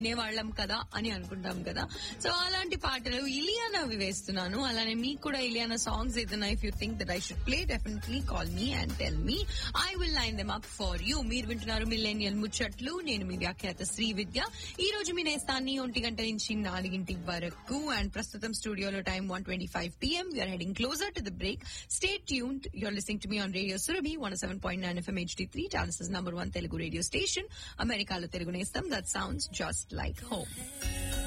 వినేవాళ్ళం కదా అని అనుకుంటాం కదా సో అలాంటి పాటలు ఇలియానావి వేస్తున్నాను అలానే మీకు కూడా ఇలియానా సాంగ్స్ ఏదైనా if you think that I should play definitely call me and tell me I will line them up for you మీరు వింటున్నారు మిల్లేనియల్ ముచ్చట్లు నేను మీ వ్యాఖ్యాత శ్రీ విద్య ఈ రోజు మీ నేస్తాన్ని ఒంటి గంట నుంచి నాలుగింటి వరకు అండ్ ప్రస్తుతం స్టూడియోలో time one twenty five PM you're heading closer to the break stay tune you're listening to me on radio Surabhi one seven point nine FM HD three టాలసస్ number one Telugu radio station అమెరికాలో తెలుగు నేస్తాం that sounds just like home.